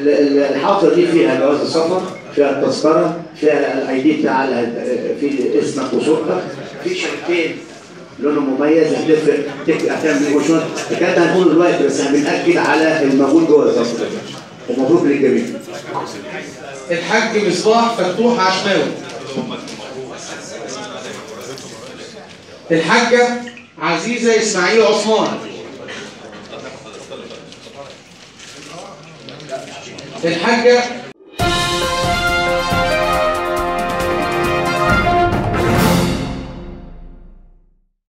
ال- ال- الحافظه دي فيها جواز السفر فيها التذكره فيها الاي دي بتاع ال- في اسمك وصورتك في شريطين لونه مميز هتفرق تك- هتعمل مشوار الكلام ده هنقوله دلوقتي بس بنأكد على الموجود جوه الظرف ده ومبروك للجميع الحاج مصباح فتوح عشماوي الحاجة عزيزة إسماعيل عثمان الحاجة